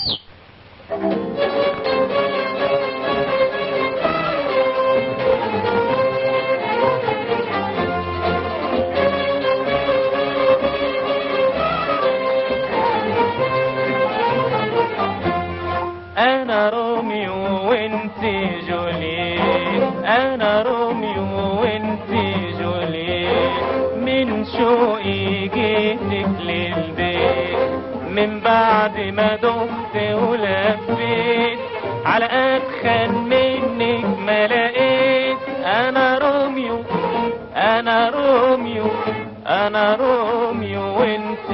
انا روميو وانت جوليت انا روميو وانت جوليت من شوقي جيتك للبيت من بعد ما دخت ولفيت على اتخن منك ما لقيت انا روميو انا روميو انا روميو وانت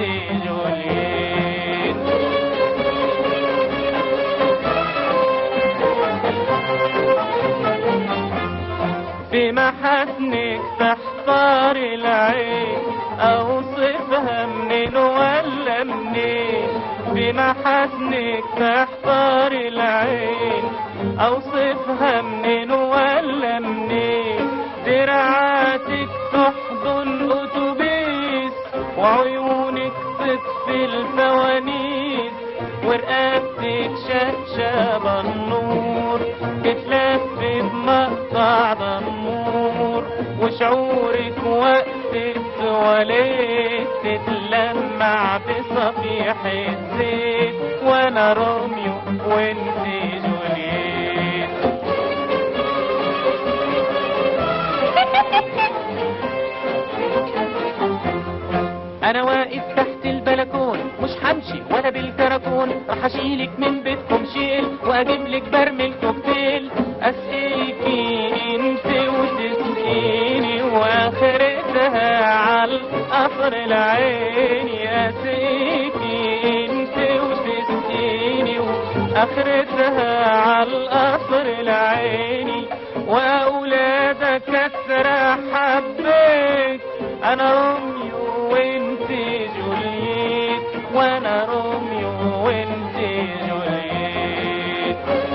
جوليت بمحاسنك تحتار العين اوصفها منين ولا منين بمحاسنك تحتار العين اوصفها منين ولا منين دراعاتك تحضن اتوبيس وعيونك تطفي الفوانيس ورقبتك شقشة النور تتلف بمقطع دمور وشعورك وقت التواليت تتلمع بصفيح الزيت وانا روميو وانت جوليت انا واقف تحت البلكون مش همشي ولا بالكراكون راح اشيلك من بيتكم شيل واجيب لك برميل كوكتيل اسقيكي انت وتسقيني واخرتها على القصر العيني اسقيكي انت وتسقيني واخرتها على القصر العيني واولادك كسر حبيت انا روميو وانت جوليت وانا روميو وانت جوليت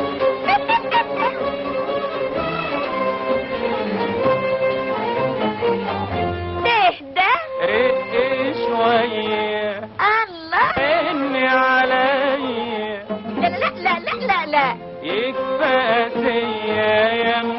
تهدى رق شوية الله عيني عليا لا لا لا لا لا يكفى سيا يا